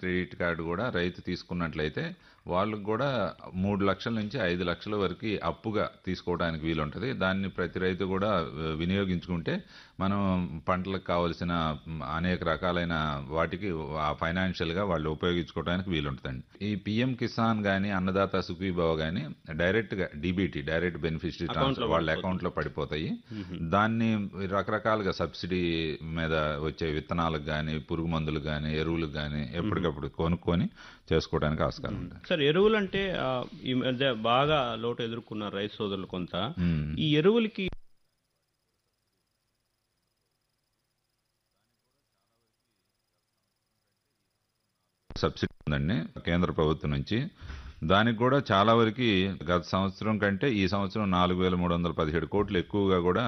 Credit card కూడా రైతు తీసుకున్నట్లయితే వాళ్ళకు కూడా మూడు లక్షల నుంచి ఐదు లక్షల వరకు అప్పుగా తీసుకోవడానికి వీలుంటుంది దాన్ని ప్రతి రైతు కూడా ఆ, వినియోగించుకుంటే మనం పంటలకు కావలసిన మ్, అనేక రకాలైన వాటికి ఆ ఫైనాన్షియల్గా వాళ్ళు ఉపయోగించుకోవడానికి వీలుంటుందండి ఈ పిఎం కిసాన్ కానీ అన్నదాత సుఖీభావ కానీ డైరెక్ట్గా డీబీటీ డైరెక్ట్ బెనిఫిషరీ ట్రాన్స్ఫర్ వాళ్ళ అకౌంట్లో పడిపోతాయి దాన్ని రకరకాలుగా సబ్సిడీ మీద వచ్చే విత్తనాలకు కానీ పురుగు మందులకు కానీ ఎరువులకు కానీ ఎప్పటికప్పుడు కొనుక్కొని చేసుకోవడానికి ఆస్కారం ఉంటుంది సార్ ఎరువులు అంటే ఆ, ఈ మధ్య బాగా లోటు ఎదుర్కొన్నారు రైతు సోదరులు కొంత మ్మ్. ఈ ఎరువులకి సబ్సిడీ ఉందండి కేంద్ర ప్రభుత్వం నుంచి దానికి కూడా చాలా వరకు గత సంవత్సరం కంటే ఈ సంవత్సరం నాలుగు వేల మూడు వందల పదిహేడు కోట్లు ఎక్కువగా కూడా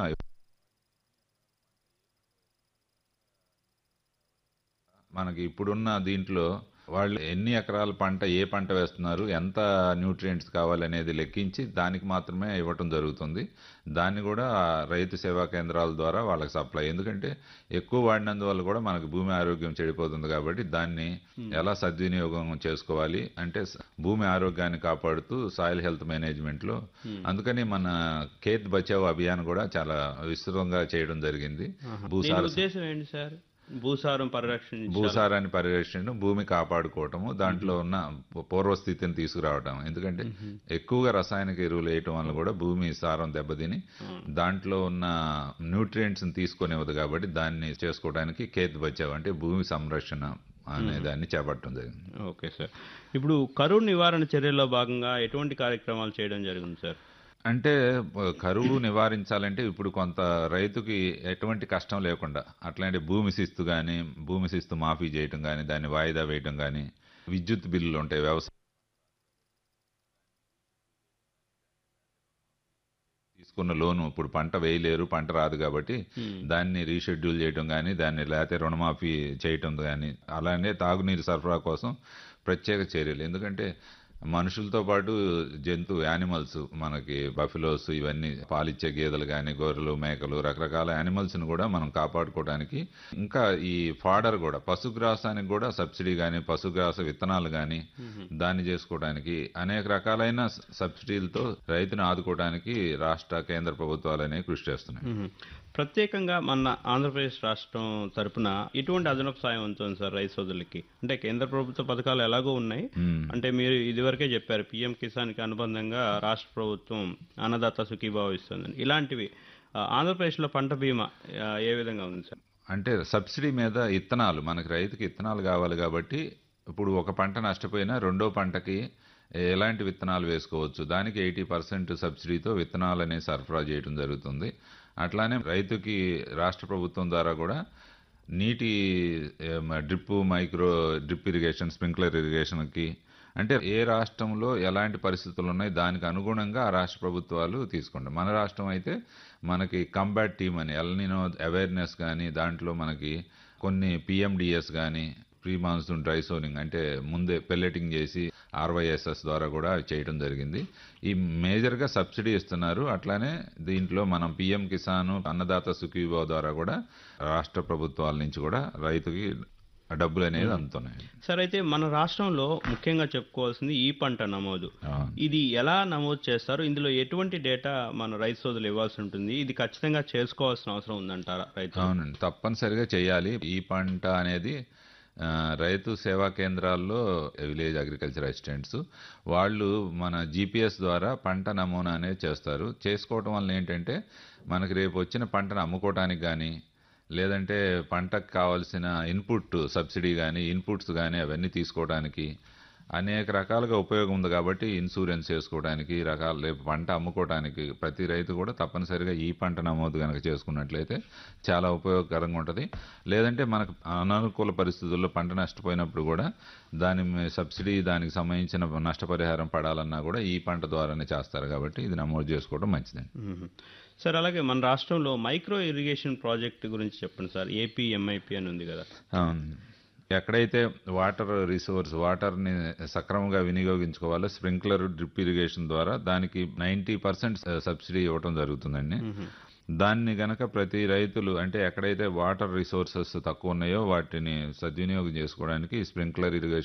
మనకి ఇప్పుడున్న దీంట్లో వాళ్ళు ఎన్ని ఎకరాల పంట ఏ పంట వేస్తున్నారు ఎంత న్యూట్రియంట్స్ కావాలనేది లెక్కించి దానికి మాత్రమే ఇవ్వటం జరుగుతుంది దాన్ని కూడా ఆ రైతు సేవా కేంద్రాల ద్వారా వాళ్ళకి సప్లై ఎందుకంటే ఎక్కువ వాడినందువల్ల కూడా మనకు భూమి ఆరోగ్యం చెడిపోతుంది కాబట్టి దాన్ని ఎలా సద్వినియోగం చేసుకోవాలి అంటే స- భూమి ఆరోగ్యాన్ని కాపాడుతూ సాయిల్ హెల్త్ మేనేజ్మెంట్లో అందుకని మన ఖేత్ బచావ్ అభియాన్ కూడా చాలా విస్తృతంగా చేయడం జరిగింది దీని భూసార ఉద్దేశం ఏంటి సార్ భూసారం పరిరక్షణ భూసారాన్ని పరిరక్షణ భూమి కాపాడుకోవటము దాంట్లో ఉన్న పూర్వస్థితిని తీసుకురావటం ఎందుకంటే ఎక్కువగా రసాయనిక ఎరువులు వేయటం వల్ల కూడా భూమి సారం దెబ్బతిని దాంట్లో ఉన్న న్యూట్రియంట్స్ తీసుకునేవద్దు కాబట్టి దాన్ని చేసుకోవడానికి కేత్ బచావ్ అంటే భూమి సంరక్షణ అనే దాన్ని చేపట్టడం జరిగింది ఓకే సార్ ఇప్పుడు కరువు నివారణ చర్యల్లో భాగంగా ఎటువంటి కార్యక్రమాలు చేయడం జరిగింది సార్ అంటే ఆ, కరువు నివారించాలంటే ఇప్పుడు కొంత రైతుకి ఎటువంటి కష్టం లేకుండా అట్లాంటి భూమి శిస్తు కానీ భూమి శిస్తు మాఫీ చేయటం కానీ దాన్ని వాయిదా వేయటం కానీ విద్యుత్ బిల్లులు ఉంటాయి వ్యవసాయ తీసుకున్న లోను ఇప్పుడు పంట వేయలేరు పంట రాదు కాబట్టి దాన్ని రీషెడ్యూల్ చేయటం కానీ దాన్ని లేకపోతే రుణమాఫీ చేయటం కానీ అలానే తాగునీరు సరఫరా కోసం ప్రత్యేక చర్యలు ఎందుకంటే మనుషులతో పాటు జంతు యానిమల్స్ మనకి బఫిలోస్ ఇవన్నీ పాలిచ్చే గేదెలు కానీ గొర్రెలు మేకలు రకరకాల యానిమల్స్ని కూడా మనం కాపాడుకోవడానికి ఇంకా ఈ ఫాడర్ కూడా పశుగ్రాసానికి కూడా సబ్సిడీ కానీ పశుగ్రాస విత్తనాలు కానీ దాన్ని చేసుకోవడానికి అనేక రకాలైన స- సబ్సిడీలతో రైతును ఆదుకోవడానికి రాష్ట్ర కేంద్ర ప్రభుత్వాలు అనేవి కృషి చేస్తున్నాయి మ్మ్. ప్రత్యేకంగా మన ఆంధ్రప్రదేశ్ రాష్ట్రం తరపున ఎటువంటి అదనపు సాయం ఉంటుంది సార్ రైతు సోదరులకి అంటే కేంద్ర ప్రభుత్వ పథకాలు ఎలాగో ఉన్నాయి మ్మ్. అంటే మీరు ఇదివరకే చెప్పారు పిఎం కిసాన్కి అనుబంధంగా రాష్ట్ర ప్రభుత్వం అన్నదాత సుఖీభావ ఇస్తుందని ఇలాంటివి ఆ, ఆంధ్రప్రదేశ్లో పంట బీమా ఆ, ఏ విధంగా ఉంది సార్ అంటే సబ్సిడీ మీద ఇత్తనాలు మనకి రైతుకి ఇత్తనాలు కావాలి కాబట్టి ఇప్పుడు ఒక పంట నష్టపోయినా రెండో పంటకి ఎలాంటి విత్తనాలు వేసుకోవచ్చు దానికి ఎయిటీ పర్సెంట్ సబ్సిడీతో విత్తనాలు అనేవి సరఫరా చేయడం జరుగుతుంది అట్లానే రైతుకి రాష్ట్ర ప్రభుత్వం ద్వారా కూడా నీటి ఏం, drip micro drip irrigation sprinkler ఇరిగేషన్కి అంటే ఏ రాష్ట్రంలో ఎలాంటి పరిస్థితులు ఉన్నాయి దానికి అనుగుణంగా ఆ రాష్ట్ర ప్రభుత్వాలు తీసుకుంటాయి మన రాష్ట్రం అయితే మనకి కంబాట్ టీమ్ అని ఎల్నినో అవేర్నెస్ కానీ దాంట్లో మనకి కొన్ని పిఎండిఎస్ కానీ ప్రీ మాన్సూన్ డ్రై సోనింగ్ అంటే ముందే పెల్లెటింగ్ చేసి ఆర్వైఎస్ఎస్ ద్వారా కూడా చేయడం జరిగింది ఈ మేజర్గా సబ్సిడీ ఇస్తున్నారు అట్లానే దీంట్లో మనం పిఎం కిసాన్ అన్నదాత సుఖీభావ ద్వారా కూడా రాష్ట్ర ప్రభుత్వాల నుంచి కూడా రైతుకి డబ్బులు అనేది అందుతున్నాయి సార్ అయితే మన రాష్ట్రంలో ముఖ్యంగా చెప్పుకోవాల్సింది ఈ పంట నమోదు అవును. ఇది ఎలా నమోదు చేస్తారు ఇందులో ఎటువంటి డేటా మన రైతు సోదరులు ఇవ్వాల్సి ఉంటుంది ఇది ఖచ్చితంగా చేసుకోవాల్సిన అవసరం ఉందంటారా రైతు అవునండి తప్పనిసరిగా చేయాలి ఈ పంట అనేది ఆ, రైతు సేవా కేంద్రాల్లో విలేజ్ అగ్రికల్చర్ అసిస్టెంట్స్ వాళ్ళు మన జీపీఎస్ ద్వారా పంట నమూనా అనేది చేస్తారు చేసుకోవటం వల్ల ఏంటంటే మనకి రేపు వచ్చిన పంటను అమ్ముకోవటానికి కానీ లేదంటే పంటకు కావాల్సిన ఇన్పుట్ సబ్సిడీ కానీ ఇన్పుట్స్ కానీ అవన్నీ తీసుకోవడానికి అనేక రకాలుగా ఉపయోగం ఉంది కాబట్టి ఇన్సూరెన్స్ చేసుకోవడానికి రకాల రేపు పంట అమ్ముకోవడానికి ప్రతి రైతు కూడా తప్పనిసరిగా ఈ పంట నమోదు కనుక చేసుకున్నట్లయితే చాలా ఉపయోగకరంగా ఉంటుంది లేదంటే మనకు అననుకూల పరిస్థితుల్లో పంట నష్టపోయినప్పుడు కూడా దాని మీ- సబ్సిడీ దానికి సంబంధించిన నష్టపరిహారం పడాలన్నా కూడా ఈ పంట ద్వారానే చేస్తారు కాబట్టి ఇది నమోదు చేసుకోవడం మంచిదండి మ్మ్. సార్ అలాగే మన రాష్ట్రంలో మైక్రో ఇరిగేషన్ ప్రాజెక్ట్ గురించి చెప్పండి సార్ ఏపీ ఎంఐపి అని ఉంది కదా అవును. ఎక్కడైతే వాటర్ రిసోర్స్ వాటర్ని సక్రమంగా వినియోగించుకోవాలో స్ప్రింక్లర్ డ్రిప్ ఇరిగేషన్ ద్వారా దానికి నైంటీ పర్సెంట్ సబ్సిడీ ఇవ్వటం జరుగుతుందండి దాన్ని గనక ప్రతి రైతులు అంటే ఎక్కడైతే వాటర్ రిసోర్సెస్ తక్కువ ఉన్నాయో వాటిని సద్వినియోగం చేసుకోవడానికి స్ప్రింక్లర్ ఇరిగేషన్